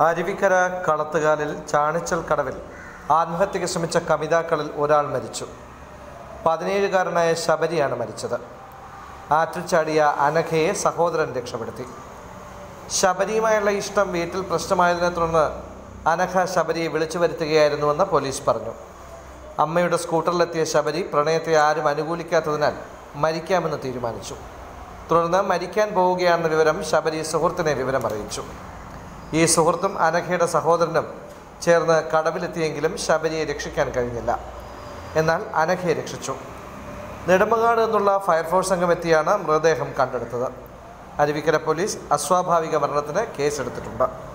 അരുവിക്കര കളത്തുകാലിൽ ചാണിച്ചൽ കടവിൽ ആത്മഹത്യയ്ക്ക് ശ്രമിച്ച കവിതാക്കളിൽ ഒരാൾ മരിച്ചു പതിനേഴുകാരനായ ശബരിയാണ് മരിച്ചത് ആറ്റിൽ ചാടിയ അനഘയെ സഹോദരൻ രക്ഷപ്പെടുത്തി ശബരിയുമായുള്ള ഇഷ്ടം വീട്ടിൽ പ്രശ്നമായതിനെ തുടർന്ന് അനഘ ശബരിയെ വിളിച്ചു വരുത്തുകയായിരുന്നുവെന്ന് പോലീസ് പറഞ്ഞു അമ്മയുടെ സ്കൂട്ടറിലെത്തിയ ശബരി പ്രണയത്തെ ആരും അനുകൂലിക്കാത്തതിനാൽ മരിക്കാമെന്ന് തീരുമാനിച്ചു തുടർന്ന് മരിക്കാൻ പോവുകയാണെന്ന വിവരം ശബരി സുഹൃത്തിനെ വിവരം അറിയിച്ചു ഈ സുഹൃത്തും അനഘയുടെ സഹോദരനും ചേർന്ന് കടവിലെത്തിയെങ്കിലും ശബരിയെ രക്ഷിക്കാൻ കഴിഞ്ഞില്ല എന്നാൽ അനഘയെ രക്ഷിച്ചു നെടുമങ്ങാട് നിന്നുള്ള ഫയർഫോഴ്സ് സംഘം എത്തിയാണ് മൃതദേഹം കണ്ടെടുത്തത് അരുവിക്കര പോലീസ് അസ്വാഭാവിക മരണത്തിന് കേസെടുത്തിട്ടുണ്ട്